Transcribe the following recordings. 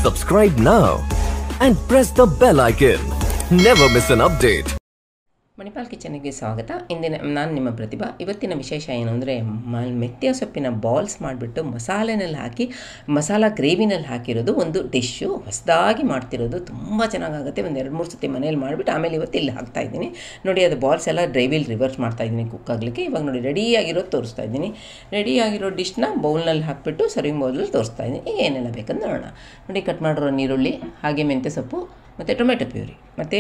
Subscribe now and press the bell icon. Never miss an update. Manipal ಕಿಚನ್ಗೆ ಸ್ವಾಗತ ಇಂದಿನ ನಾನು ನಿಮ್ಮ ಪ್ರತಿಭಾ ಇವತ್ತಿನ ವಿಶೇಷ ಏನು ಅಂದರೆ ಮ ಮೆತ್ಯ ಸೊಪ್ಪಿನ ಬಾಲ್ಸ್ ಮಾಡಿಬಿಟ್ಟು ಮಸಾಲೆನಲ್ಲಿ ಹಾಕಿ ಮಸಾಲ ಗ್ರೇವಿನಲ್ಲಿ ಹಾಕಿರೋದು ಒಂದು ಡಿಶ್ಶು ಹೊಸದಾಗಿ ಮಾಡ್ತಿರೋದು ತುಂಬ ಚೆನ್ನಾಗಾಗುತ್ತೆ ಒಂದು ಎರಡು ಮೂರು ಸತಿ ಮನೇಲಿ ಮಾಡಿಬಿಟ್ಟು ಆಮೇಲೆ ಇವತ್ತು ಇಲ್ಲಿ ಹಾಕ್ತಾ ಇದ್ದೀನಿ ನೋಡಿ ಅದು ಬಾಲ್ಸ್ ಎಲ್ಲ ಡ್ರೈವಿಲ್ ರಿವರ್ಸ್ ಮಾಡ್ತಾ ಇದ್ದೀನಿ ಕುಕ್ ಆಗಲಿಕ್ಕೆ ಇವಾಗ ನೋಡಿ ರೆಡಿಯಾಗಿರೋದು ತೋರಿಸ್ತಾ ಇದ್ದೀನಿ ರೆಡಿಯಾಗಿರೋ ಡಿಶ್ನ ಬೌಲ್ನಲ್ಲಿ ಹಾಕಿಬಿಟ್ಟು ಸರ್ವಿಂಗ್ ಬೌಲಲ್ಲಿ ತೋರಿಸ್ತಾ ಇದ್ದೀನಿ ಈಗ ಏನೆಲ್ಲ ಬೇಕಂತ ನೋಡೋಣ ನೋಡಿ ಕಟ್ ಮಾಡಿರೋ ನೀರುಳ್ಳಿ ಹಾಗೆ ಮೆಂತ್ಯ ಸೊಪ್ಪು ಮತ್ತು ಟೊಮೆಟೊ ಪ್ಯೂರಿ ಮತ್ತು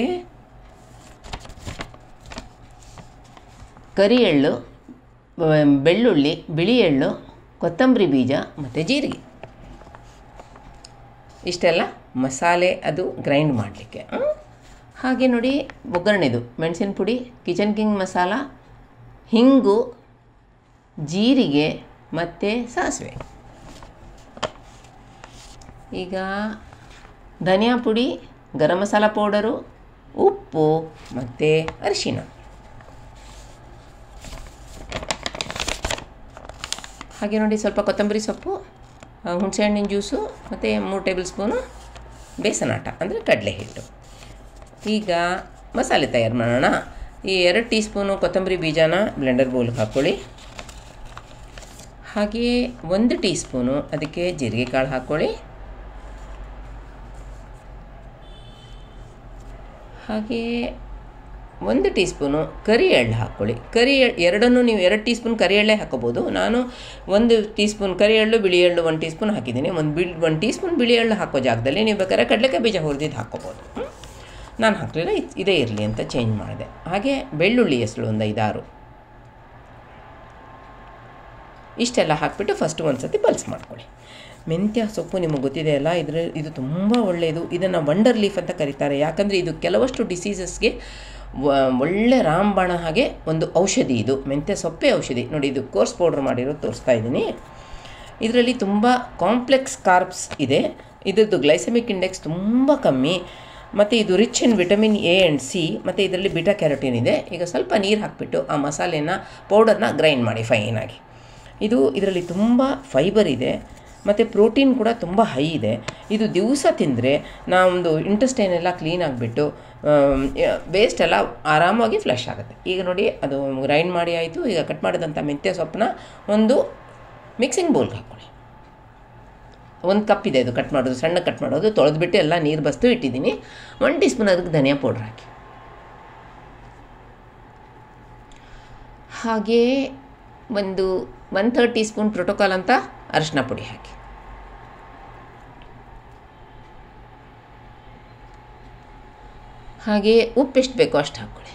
ಕರಿ ಎಳ್ಳು ಬ- ಬೆಳ್ಳುಳ್ಳಿ ಬಿಳಿ ಎಳ್ಳು ಕೊತ್ತಂಬರಿ ಬೀಜ ಮತ್ತು ಜೀರಿಗೆ ಇಷ್ಟೆಲ್ಲ ಮಸಾಲೆ ಅದು ಗ್ರೈಂಡ್ ಮಾಡಲಿಕ್ಕೆ ಹಾಗೆ ನೋಡಿ ಒಗ್ಗರಣೆದು ಮೆಣಸಿನ ಪುಡಿ ಕಿಚನ್ ಕಿಂಗ್ ಮಸಾಲ ಹಿಂಗು ಜೀರಿಗೆ ಮತ್ತು ಸಾಸಿವೆ ಈಗ ಧನಿಯಾ ಪುಡಿ ಗರಂ ಮಸಾಲ ಪೌಡರು ಉಪ್ಪು ಮತ್ತು ಅರಿಶಿಣ ಹಾಗೆ ನೋಡಿ ಸ್ವಲ್ಪ ಕೊತ್ತಂಬರಿ ಸೊಪ್ಪು ಆ, ಹುಣಸೆಹಣ್ಣಿನ ಜ್ಯೂಸು ಮತ್ತು ಮೂರು ಟೇಬಲ್ ಸ್ಪೂನು ಬೇಸನ್ ಆಟ ಅಂದರೆ ಕಡಲೆ ಹಿಟ್ಟು ಈಗ ಮಸಾಲೆ ತಯಾರು ಮಾಡೋಣ ಈ ಎರಡು ಟೀ ಸ್ಪೂನು ಕೊತ್ತಂಬರಿ ಬೀಜನ ಬ್ಲೆಂಡರ್ ಬೌಲ್ಗೆ ಹಾಕ್ಕೊಳ್ಳಿ ಹಾಗೆಯೇ ಒಂದು ಟೀ ಸ್ಪೂನು ಅದಕ್ಕೆ ಜೀರಿಗೆ ಕಾಳು ಹಾಕ್ಕೊಳ್ಳಿ ಹಾಗೆಯೇ ಒಂದು ಟೀ ಸ್ಪೂನು ಕರಿ ಎಳ್ಳು ಹಾಕ್ಕೊಳ್ಳಿ ಕರಿ ಎಳ್ ಎರಡನ್ನೂ ನೀವು ಎರಡು ಟೀ ಸ್ಪೂನ್ ಕರಿ ಎಳ್ಳೆ ಹಾಕೋಬೋದು ನಾನು ಒಂದು ಟೀ ಸ್ಪೂನ್ ಕರಿ ಎಳ್ಳು ಬಿಳಿ ಎಳ್ಳು ಒಂದು ಟೀ ಸ್ಪೂನ್ ಹಾಕಿದ್ದೀನಿ ಒಂದು ಬಿಳಿ ಒಂದು ಟೀ ಸ್ಪೂನ್ ಬಿಳಿ ಎಳ್ಳು ಹಾಕೋ ಜಾಗದಲ್ಲಿ ನೀವು ಬೇಕಾದ್ರೆ ಕಡಲೆಕಾಯಿ ಬೀಜ ಹುರಿದಿದ್ದು ಹಾಕ್ಕೋಬೋದು ಹ್ಮ್? ನಾನು ಹಾಕಲಿಲ್ಲ ಇದ್- ಇದೇ ಇರಲಿ ಅಂತ ಚೇಂಜ್ ಮಾಡಿದೆ ಹಾಗೆ ಬೆಳ್ಳುಳ್ಳಿ ಹೆಸಳು ಒಂದು ಐದಾರು ಇಷ್ಟೆಲ್ಲ ಹಾಕಿಬಿಟ್ಟು ಫಸ್ಟ್ ಒಂದು ಸತಿ ಪಲ್ಸ್ ಮಾಡ್ಕೊಳ್ಳಿ ಮೆಂತ್ಯ ಸೊಪ್ಪು ನಿಮಗೆ ಗೊತ್ತಿದೆ ಅಲ್ಲ ಇದ್ರ ಇದು ತುಂಬ ಒಳ್ಳೆಯದು ಇದನ್ನು ವಂಡರ್ ಲೀಫ್ ಅಂತ ಕರೀತಾರೆ ಯಾಕಂದರೆ ಇದು ಕೆಲವಷ್ಟು ಡಿಸೀಸಸ್ಗೆ ಒಳ್ಳೆ ರಾಮಬಾಣ ಹಾಗೆ ಒಂದು ಔಷಧಿ ಇದು ಮೆಂತ್ಯ ಸೊಪ್ಪೆ ಔಷಧಿ ನೋಡಿ ಇದು ಕೋರ್ಸ್ ಪೌಡ್ರ್ ಮಾಡಿರೋದು ತೋರಿಸ್ತಾ ಇದ್ದೀನಿ ಇದರಲ್ಲಿ ತುಂಬ ಕಾಂಪ್ಲೆಕ್ಸ್ ಕಾರ್ಬ್ಸ್ ಇದೆ ಇದ್ರದ್ದು ಗ್ಲೈಸಮಿಕ್ ಇಂಡೆಕ್ಸ್ ತುಂಬ ಕಮ್ಮಿ ಮತ್ತು ಇದು rich in vitamin A and C ಮತ್ತು ಇದರಲ್ಲಿ ಬಿಟಾ ಕ್ಯಾರೋಟಿನ್ ಇದೆ ಈಗ ಸ್ವಲ್ಪ ನೀರು ಹಾಕಿಬಿಟ್ಟು ಆ ಮಸಾಲೆನ ಪೌಡರ್ನ ಗ್ರೈಂಡ್ ಮಾಡಿ ಫೈನಾಗಿ ಇದು ಇದರಲ್ಲಿ ತುಂಬ ಫೈಬರ್ ಇದೆ ಮತ್ತು ಪ್ರೋಟೀನ್ ಕೂಡ ತುಂಬ ಹೈ ಇದೆ ಇದು ದಿವಸ ತಿಂದರೆ ನಾವೊಂದು ಇಂಟೆಸ್ಟೈನ್ ಎಲ್ಲ ಕ್ಲೀನ್ ಆಗಿಬಿಟ್ಟು ವೇಸ್ಟ್ ಎಲ್ಲ ಆರಾಮಾಗಿ ಫ್ಲಶ್ ಆಗುತ್ತೆ ಈಗ ನೋಡಿ ಅದು ಗ್ರೈಂಡ್ ಮಾಡಿ ಆಯಿತು ಈಗ ಕಟ್ ಮಾಡಿದಂಥ ಮೆಂತ್ಯ ಸೊಪ್ಪನ್ನ ಒಂದು ಮಿಕ್ಸಿಂಗ್ ಬೌಲ್ಗೆ ಹಾಕ್ಕೊಳ್ಳಿ ಒಂದು ಕಪ್ ಇದೆ ಅದು ಕಟ್ ಮಾಡೋದು ಸಣ್ಣ ಕಟ್ ಮಾಡೋದು ತೊಳೆದ್ಬಿಟ್ಟು ಎಲ್ಲ ನೀರು ಬಸ್ತು ಇಟ್ಟಿದ್ದೀನಿ ಒನ್ ಟೀ ಸ್ಪೂನ್ ಅದಕ್ಕೆ ಧನಿಯಾ ಪೌಡ್ರ್ ಹಾಕಿ ಹಾಗೇ ಒಂದು one third teaspoon protocol ಅಂತ ಅರಿಶಿನ ಪುಡಿ ಹಾಕಿ ಹಾಗೆ ಉಪ್ಪು ಎಷ್ಟು ಬೇಕೋ ಅಷ್ಟು ಹಾಕ್ಕೊಳ್ಳಿ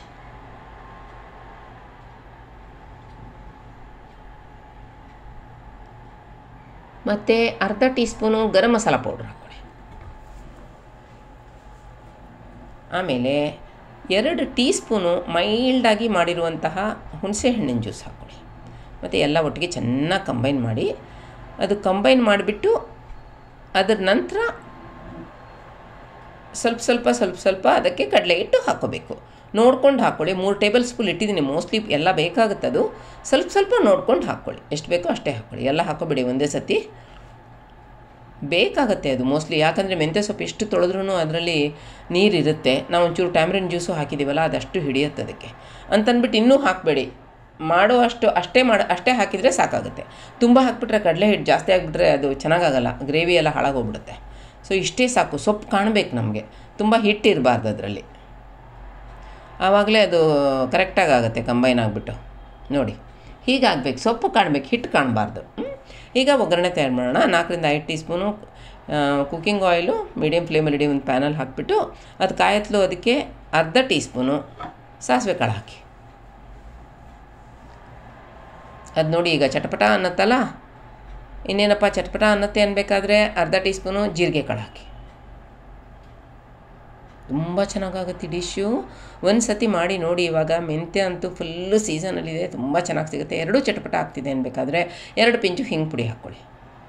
ಮತ್ತು ಅರ್ಧ teaspoon garam masala powder ಹಾಕ್ಕೊಳ್ಳಿ ಆಮೇಲೆ ಎರಡು ಟೀ ಸ್ಪೂನು ಮೈಲ್ಡಾಗಿ ಮಾಡಿರುವಂತಹ ಹುಣಸೆ ಹಣ್ಣಿನ ಜ್ಯೂಸ್ ಹಾಕ್ಕೊಳ್ಳಿ ಮತ್ತು ಎಲ್ಲ ಒಟ್ಟಿಗೆ ಚೆನ್ನಾಗಿ ಕಂಬೈನ್ ಮಾಡಿ ಅದು ಕಂಬೈನ್ ಮಾಡಿಬಿಟ್ಟು ಅದರ ನಂತರ ಸ್ವಲ್ಪ ಸ್ವಲ್ಪ ಸ್ವಲ್ಪ ಸ್ವಲ್ಪ ಅದಕ್ಕೆ ಕಡಲೆ ಹಿಟ್ಟು ಹಾಕ್ಕೋಬೇಕು ನೋಡ್ಕೊಂಡು ಹಾಕ್ಕೊಳ್ಳಿ ಮೂರು ಟೇಬಲ್ ಸ್ಪೂನ್ ಇಟ್ಟಿದ್ದೀನಿ ಮೋಸ್ಟ್ಲಿ ಎಲ್ಲ ಬೇಕಾಗುತ್ತೆ ಅದು ಸ್ವಲ್ಪ ಸ್ವಲ್ಪ ನೋಡ್ಕೊಂಡು ಹಾಕ್ಕೊಳ್ಳಿ ಎಷ್ಟು ಬೇಕೋ ಅಷ್ಟೇ ಹಾಕ್ಕೊಳ್ಳಿ ಎಲ್ಲ ಹಾಕೋಬೇಡಿ ಒಂದೇ ಸತಿ ಬೇಕಾಗತ್ತೆ ಅದು ಮೋಸ್ಟ್ಲಿ ಯಾಕಂದರೆ ಮೆಂತ್ಯ ಸೊಪ್ಪು ಎಷ್ಟು ತೊಳೆದ್ರೂ ಅದರಲ್ಲಿ ನೀರಿರುತ್ತೆ ನಾವು ಒಂಚೂರು ಟ್ಯಾಮ್ರಿನ್ ಜ್ಯೂಸು ಹಾಕಿದ್ದೀವಲ್ಲ ಅದಷ್ಟು ಹಿಡಿಯುತ್ತೆ ಅದಕ್ಕೆ ಅಂತಂದ್ಬಿಟ್ಟು ಇನ್ನೂ ಹಾಕಬೇಡಿ ಮಾಡೋ ಅಷ್ಟು ಅಷ್ಟೇ ಮಾಡಿ ಅಷ್ಟೇ ಹಾಕಿದರೆ ಸಾಕಾಗುತ್ತೆ ತುಂಬ ಹಾಕ್ಬಿಟ್ರೆ ಕಡಲೆ ಹಿಟ್ಟು ಜಾಸ್ತಿ ಆಗಿಬಿಟ್ರೆ ಅದು ಚೆನ್ನಾಗಾಗಲ್ಲ ಗ್ರೇವಿ ಎಲ್ಲ ಹಾಳಾಗೋಗ್ಬಿಡುತ್ತೆ ಸೊ ಇಷ್ಟೇ ಸಾಕು ಸೊಪ್ಪು ಕಾಣಬೇಕು ನಮಗೆ ತುಂಬ ಹಿಟ್ಟಿರಬಾರ್ದು ಅದರಲ್ಲಿ ಆವಾಗಲೇ ಅದು ಕರೆಕ್ಟಾಗಿ ಆಗುತ್ತೆ ಕಂಬೈನ್ ಆಗಿಬಿಟ್ಟು ನೋಡಿ ಹೀಗಾಗಬೇಕು ಸೊಪ್ಪು ಕಾಣಬೇಕು ಹಿಟ್ಟು ಕಾಣಬಾರ್ದು ಹ್ಮ್? ಈಗ ಒಗ್ಗರಣೆ ತಯಾರು ಮಾಡೋಣ ನಾಲ್ಕರಿಂದ ಐದು teaspoon cooking oil medium ಫ್ಲೇಮಲ್ಲಿ ಇಡೀ ಒಂದು ಪ್ಯಾನಲ್ಲಿ ಹಾಕಿಬಿಟ್ಟು ಅದು ಕಾಯತ್ಲು ಅದಕ್ಕೆ ಅರ್ಧ ಟೀ ಸ್ಪೂನು ಸಾಸಿವೆ ಕಾಳು ಹಾಕಿ ಅದು ನೋಡಿ ಈಗ ಚಟಪಟ ಅನ್ನತ್ತಲ್ಲ ಇನ್ನೇನಪ್ಪ ಚಟಪಟ ಅನ್ನತ್ತೆ ಅನ್ಬೇಕಾದ್ರೆ ಅರ್ಧ ಟೀ ಸ್ಪೂನು ಜೀರಿಗೆ ಕಾಳು ಹಾಕಿ ತುಂಬ ಚೆನ್ನಾಗಾಗುತ್ತೆ ಡಿಶ್ಶು ಒಂದು ಸತಿ ಮಾಡಿ ನೋಡಿ ಇವಾಗ ಮೆಂತ್ಯ ಅಂತೂ ಫುಲ್ಲು ಸೀಸನಲ್ಲಿದೆ ತುಂಬ ಚೆನ್ನಾಗಿ ಸಿಗುತ್ತೆ ಎರಡೂ ಚಟಪಟ ಆಗ್ತಿದೆ ಅನ್ಬೇಕಾದ್ರೆ ಎರಡು ಪಿಂಚು ಹಿಂಗೆ ಪುಡಿ ಹಾಕ್ಕೊಳ್ಳಿ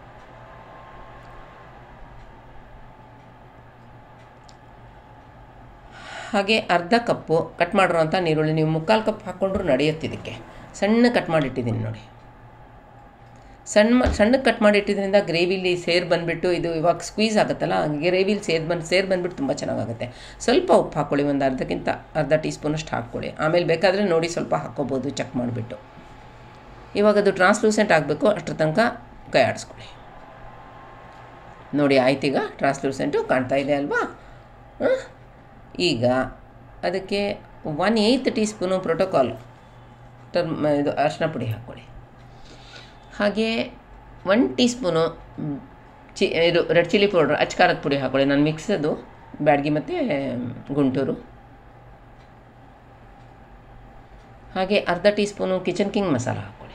ಹಾಗೆ ಅರ್ಧ ಕಪ್ಪು ಕಟ್ ಮಾಡಿರೋಂಥ ನೀರುಳ್ಳಿ ನೀವು ಮುಕ್ಕಾಲು ಕಪ್ ಹಾಕ್ಕೊಂಡ್ರೂ ನಡೆಯುತ್ತೆ ಇದಕ್ಕೆ ಸಣ್ಣ ಕಟ್ ಮಾಡಿಟ್ಟಿದ್ದೀನಿ ನೋಡಿ ಸಣ್ಣ ಮ- ಸಣ್ಣಕ್ಕೆ ಕಟ್ ಮಾಡಿ ಇಟ್ಟಿದ್ರಿಂದ ಗ್ರೇವಿಲಿ ಸೇರು ಬಂದುಬಿಟ್ಟು ಇದು ಇವಾಗ ಸ್ಕ್ವೀಸ್ ಆಗುತ್ತಲ್ಲ ಗ್ರೇವಿಲಿ ಸೇರು ಬಂದು ಸೇರು ಬಂದುಬಿಟ್ಟು ತುಂಬ ಚೆನ್ನಾಗಾಗುತ್ತೆ ಸ್ವಲ್ಪ ಉಪ್ಪು ಹಾಕ್ಕೊಳ್ಳಿ ಒಂದು ಅರ್ಧಕ್ಕಿಂತ ಅರ್ಧ ಟೀ ಸ್ಪೂನಷ್ಟು ಹಾಕ್ಕೊಳ್ಳಿ ಆಮೇಲೆ ಬೇಕಾದರೆ ನೋಡಿ ಸ್ವಲ್ಪ ಹಾಕ್ಕೋಬೋದು ಚೆಕ್ ಮಾಡಿಬಿಟ್ಟು ಇವಾಗ ಅದು ಟ್ರಾನ್ಸ್ಲೂಸೆಂಟ್ ಆಗಬೇಕು ಅಷ್ಟರ ತನಕ ಕೈ ಆಡಿಸ್ಕೊಳ್ಳಿ ನೋಡಿ ಆಯ್ತೀಗ ಟ್ರಾನ್ಸ್ಲೂಸೆಂಟು ಕಾಣ್ತಾ ಇದೆ ಅಲ್ವಾ ಹ? ಈಗ ಅದಕ್ಕೆ one eighth teaspoon protocol term ಇದು ಅರಿಶಿನ ಪುಡಿ ಹಾಕ್ಕೊಳ್ಳಿ ಹಾಗೆ ಒನ್ ಟೀ ಸ್ಪೂನು ಚಿ ಇದು ರೆಡ್ ಚಿಲ್ಲಿ ಪೌಡ್ರ್ ಅಚ್ಕಾರದ ಪುಡಿ ಹಾಕ್ಕೊಳ್ಳಿ ನಾನು ಮಿಕ್ಸ್ ಅದು ಬ್ಯಾಡ್ಗಿ ಮತ್ತು ಗುಂಟೂರು ಹಾಗೆ ಅರ್ಧ teaspoon kitchen king masala ಹಾಕ್ಕೊಳ್ಳಿ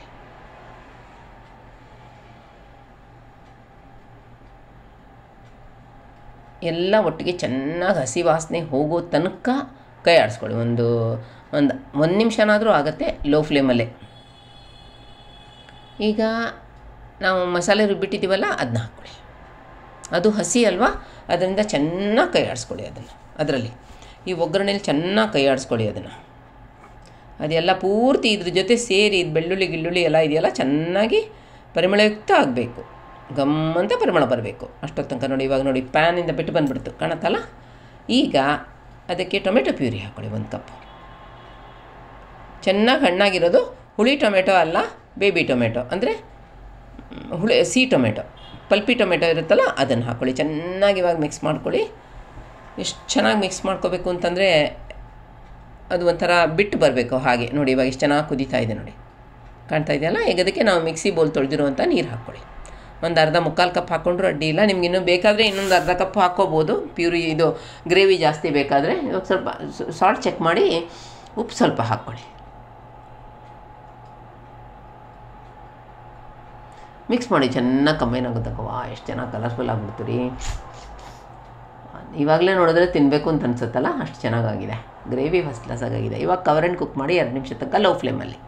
ಎಲ್ಲ ಒಟ್ಟಿಗೆ ಚೆನ್ನಾಗಿ ಹಸಿ ವಾಸನೆ ಹೋಗೋ ತನಕ ಕೈ ಆಡಿಸ್ಕೊಳ್ಳಿ ಒಂದು ಒಂದು ಒಂದು ನಿಮಿಷನಾದರೂ ಆಗುತ್ತೆ ಲೋ ಫ್ಲೇಮಲ್ಲೇ ಈಗ ನಾವು ಮಸಾಲೆ ರುಬ್ಬಿಟ್ಟಿದ್ದೀವಲ್ಲ ಅದನ್ನ ಹಾಕ್ಕೊಳ್ಳಿ ಅದು ಹಸಿ ಅಲ್ವಾ ಅದರಿಂದ ಚೆನ್ನಾಗಿ ಕೈ ಆಡಿಸ್ಕೊಳ್ಳಿ ಅದನ್ನು ಅದರಲ್ಲಿ ಈ ಒಗ್ಗರಣೆಲಿ ಚೆನ್ನಾಗಿ ಕೈ ಆಡಿಸ್ಕೊಳ್ಳಿ ಅದನ್ನು ಅದೆಲ್ಲ ಪೂರ್ತಿ ಇದ್ರ ಜೊತೆ ಸೇರಿ ಇದು ಬೆಳ್ಳುಳ್ಳಿ ಗಿಳ್ಳುಳ್ಳಿ ಎಲ್ಲ ಇದೆಯಲ್ಲ ಚೆನ್ನಾಗಿ ಪರಿಮಳಯುಕ್ತ ಆಗಬೇಕು ಗಮ್ ಅಂತ ಪರಿಮಳ ಬರಬೇಕು ಅಷ್ಟೊತ್ತು ತನಕ ನೋಡಿ ಇವಾಗ ನೋಡಿ ಪ್ಯಾನಿಂದ ಬಿಟ್ಟು ಬಂದುಬಿಡ್ತು ಕಾಣತ್ತಲ್ಲ ಈಗ ಅದಕ್ಕೆ ಟೊಮೆಟೊ ಪ್ಯೂರಿ ಹಾಕ್ಕೊಳ್ಳಿ ಒಂದು ಕಪ್ ಚೆನ್ನಾಗಿ ಹಣ್ಣಾಗಿರೋದು ಹುಳಿ ಟೊಮೆಟೊ ಅಲ್ಲ ಬೇಬಿ ಟೊಮೆಟೊ ಅಂದರೆ ಹುಳಿ ಸಿಹಿ ಟೊಮೆಟೊ ಪಲ್ಪಿ ಟೊಮೆಟೊ ಇರುತ್ತಲ್ಲ ಅದನ್ನು ಹಾಕ್ಕೊಳ್ಳಿ ಚೆನ್ನಾಗಿ ಇವಾಗ ಮಿಕ್ಸ್ ಮಾಡ್ಕೊಳ್ಳಿ ಎಷ್ಟು ಚೆನ್ನಾಗಿ ಮಿಕ್ಸ್ ಮಾಡ್ಕೋಬೇಕು ಅಂತಂದರೆ ಅದು ಒಂಥರ ಬಿಟ್ಟು ಬರಬೇಕು ಹಾಗೆ ನೋಡಿ ಇವಾಗ ಎಷ್ಟು ಚೆನ್ನಾಗಿ ಕುದೀತಾ ಇದೆ ನೋಡಿ ಕಾಣ್ತಾ ಇದೆಯಲ್ಲ ಈಗ ಅದಕ್ಕೆ ನಾವು ಮಿಕ್ಸಿ ಬೋಲ್ ತೊಳೆದಿರುವಂಥ ನೀರು ಹಾಕ್ಕೊಳ್ಳಿ ಒಂದು ಅರ್ಧ ಮುಕ್ಕಾಲು ಕಪ್ ಹಾಕ್ಕೊಂಡ್ರು ಅಡ್ಡಿ ಇಲ್ಲ ನಿಮ್ಗೆ ಇನ್ನೂ ಬೇಕಾದರೆ ಇನ್ನೊಂದು ಅರ್ಧ ಕಪ್ ಹಾಕ್ಕೋಬೋದು ಪ್ಯೂರಿ ಇದು ಗ್ರೇವಿ ಜಾಸ್ತಿ ಬೇಕಾದರೆ ಇವಾಗ ಸ್ವಲ್ಪ ಸಾಲ್ಟ್ ಚೆಕ್ ಮಾಡಿ ಉಪ್ಪು ಸ್ವಲ್ಪ ಹಾಕ್ಕೊಳ್ಳಿ ಮಿಕ್ಸ್ ಮಾಡಿ ಚೆನ್ನಾಗಿ ಕಂಬೈನ್ ಆಗುತ್ತೆ ವಾ ಎಷ್ಟು ಚೆನ್ನಾಗಿ ಕಲರ್ಫುಲ್ ಆಗ್ಬಿಡ್ತು ರೀ ಇವಾಗಲೇ ನೋಡಿದ್ರೆ ತಿನ್ನಬೇಕು ಅಂತ ಅನ್ಸುತ್ತಲ್ಲ ಅಷ್ಟು ಚೆನ್ನಾಗಾಗಿದೆ ಗ್ರೇವಿ ಫಸ್ಟ್ ಕ್ಲಾಸ್ ಆಗಿದೆ ಇವಾಗ ಕವರ್ ಆ್ಯಂಡ್ ಕುಕ್ ಮಾಡಿ ಎರಡು ನಿಮಿಷ ತನಕ ಲೋ ಫ್ಲೇಮಲ್ಲಿ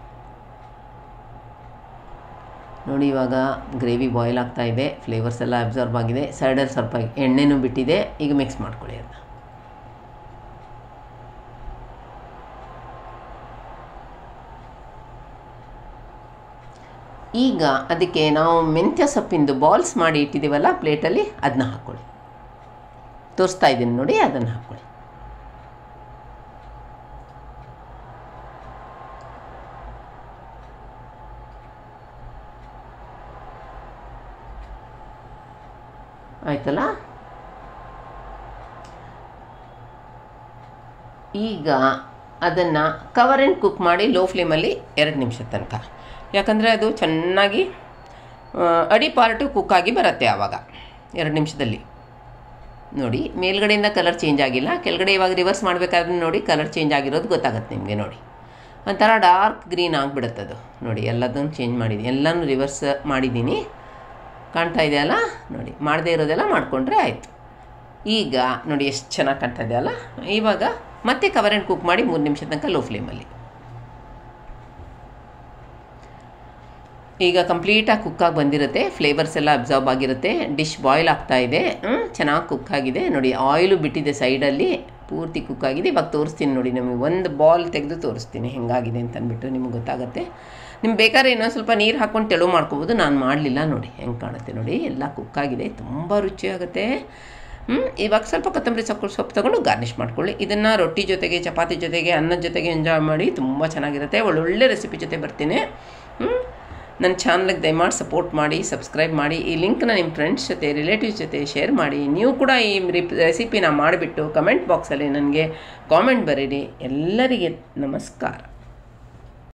ನೋಡಿ ಇವಾಗ ಗ್ರೇವಿ ಬಾಯ್ಲ್ ಆಗ್ತಾ ಇದೆ ಫ್ಲೇವರ್ಸ್ ಎಲ್ಲ ಅಬ್ಸರ್ವ್ ಆಗಿದೆ ಸೈಡಲ್ಲಿ ಸ್ವಲ್ಪ ಎಣ್ಣೆನೂ ಬಿಟ್ಟಿದೆ ಈಗ ಮಿಕ್ಸ್ ಮಾಡ್ಕೊಳ್ಳಿ ಅದನ್ನ ಈಗ ಅದಕ್ಕೆ ನಾವು ಮೆಂತ್ಯ ಸೊಪ್ಪಿಂದು ಬಾಲ್ಸ್ ಮಾಡಿ ಇಟ್ಟಿದ್ದೀವಲ್ಲ ಪ್ಲೇಟಲ್ಲಿ ಅದನ್ನ ಹಾಕ್ಕೊಳ್ಳಿ ತೋರಿಸ್ತಾ ಇದ್ದೀನಿ ನೋಡಿ ಅದನ್ನು ಹಾಕ್ಕೊಳ್ಳಿ ಆಯ್ತಲ್ಲ ಈಗ ಅದನ್ನು ಕವರ್ ಆ್ಯಂಡ್ ಕುಕ್ ಮಾಡಿ ಲೋ ಫ್ಲೇಮಲ್ಲಿ ಎರಡು ನಿಮಿಷ ತನಕ ಯಾಕಂದರೆ ಅದು ಚೆನ್ನಾಗಿ ಆ, ಅಡಿ ಪಾರ್ಟು ಕುಕ್ ಆಗಿ ಬರುತ್ತೆ ಆವಾಗ ಎರಡು ನಿಮಿಷದಲ್ಲಿ ನೋಡಿ ಮೇಲ್ಗಡೆಯಿಂದ ಕಲರ್ ಚೇಂಜ್ ಆಗಿಲ್ಲ ಕೆಳಗಡೆ ಇವಾಗ ರಿವರ್ಸ್ ಮಾಡಬೇಕಾದ್ರೆ ನೋಡಿ ಕಲರ್ ಚೇಂಜ್ ಆಗಿರೋದು ಗೊತ್ತಾಗುತ್ತೆ ನಿಮಗೆ ನೋಡಿ ಒಂಥರ ಡಾರ್ಕ್ ಗ್ರೀನ್ ಆಗಿಬಿಡುತ್ತೆ ಅದು ನೋಡಿ ಎಲ್ಲದನ್ನು ಚೇಂಜ್ ಮಾಡಿದ್ದೀನಿ ಎಲ್ಲನೂ ರಿವರ್ಸ್ ಮಾಡಿದ್ದೀನಿ ಕಾಣ್ತಾ ಇದೆಯಲ್ಲ ನೋಡಿ ಮಾಡದೇ ಇರೋದೆಲ್ಲ ಮಾಡಿಕೊಂಡ್ರೆ ಆಯಿತು ಈಗ ನೋಡಿ ಎಷ್ಟು ಚೆನ್ನಾಗಿ ಕಾಣ್ತಾ ಇದೆಯಲ್ಲ ಇವಾಗ ಮತ್ತೆ ಕವರ್ ಆ್ಯಂಡ್ ಕುಕ್ ಮಾಡಿ ಮೂರು ನಿಮಿಷ ತನಕ ಲೋ ಫ್ಲೇಮಲ್ಲಿ ಈಗ ಕಂಪ್ಲೀಟಾಗಿ ಕುಕ್ಕಾಗಿ ಬಂದಿರುತ್ತೆ ಫ್ಲೇವರ್ಸ್ ಎಲ್ಲ ಅಬ್ಸರ್ವ್ ಆಗಿರುತ್ತೆ ಡಿಶ್ ಬಾಯ್ಲ್ ಆಗ್ತಾ ಇದೆ ಚೆನ್ನಾಗಿ ಕುಕ್ ಆಗಿದೆ ನೋಡಿ ಆಯಿಲು ಬಿಟ್ಟಿದೆ ಸೈಡಲ್ಲಿ ಪೂರ್ತಿ ಕುಕ್ ಆಗಿದೆ ಇವಾಗ ತೋರಿಸ್ತೀನಿ ನೋಡಿ ನಮಗೆ ಒಂದು ಬಾಲ್ ತೆಗೆದು ತೋರಿಸ್ತೀನಿ ಹೆಂಗಾಗಿದೆ ಅಂತ ಅಂದ್ಬಿಟ್ಟು ನಿಮ್ಗೆ ಗೊತ್ತಾಗುತ್ತೆ ನಿಮ್ಗೆ ಬೇಕಾದ್ರೆ ಇನ್ನೊಂದು ಸ್ವಲ್ಪ ನೀರು ಹಾಕ್ಕೊಂಡು ತೆಳು ಮಾಡ್ಕೋಬೋದು ನಾನು ಮಾಡಲಿಲ್ಲ ನೋಡಿ ಹೆಂಗೆ ಕಾಣುತ್ತೆ ನೋಡಿ ಎಲ್ಲ ಕುಕ್ ಆಗಿದೆ ತುಂಬ ರುಚಿಯಾಗುತ್ತೆ ಹ್ಞೂ ಇವಾಗ ಸ್ವಲ್ಪ ಕೊತ್ತಂಬರಿ ಸೊಪ್ಪು ಸೊಪ್ಪು ತೊಗೊಂಡು ಗಾರ್ನಿಷ್ ಮಾಡ್ಕೊಳ್ಳಿ ಇದನ್ನು ರೊಟ್ಟಿ ಜೊತೆಗೆ ಚಪಾತಿ ಜೊತೆಗೆ ಅನ್ನದ ಜೊತೆಗೆ ಎಂಜಾಯ್ ಮಾಡಿ ತುಂಬ ಚೆನ್ನಾಗಿರುತ್ತೆ ಒಳ್ಳೊಳ್ಳೆ ರೆಸಿಪಿ ಜೊತೆ ಬರ್ತೀನಿ ಹ್ಞೂ ನನ್ನ ಚಾನಲ್ಗೆ ದಯಮಾಡಿ ಸಪೋರ್ಟ್ ಮಾಡಿ ಸಬ್ಸ್ಕ್ರೈಬ್ ಮಾಡಿ ಈ ಲಿಂಕ್ನ ನಿಮ್ಮ ಫ್ರೆಂಡ್ಸ್ ಜೊತೆ ರಿಲೇಟಿವ್ಸ್ ಜೊತೆ ಶೇರ್ ಮಾಡಿ ನೀವು ಕೂಡ ಈ ರೆಸಿಪಿನ ಮಾಡಿಬಿಟ್ಟು ಕಮೆಂಟ್ ಬಾಕ್ಸಲ್ಲಿ ನನಗೆ ಕಾಮೆಂಟ್ ಬರೀರಿ ಎಲ್ಲರಿಗೆ ನಮಸ್ಕಾರ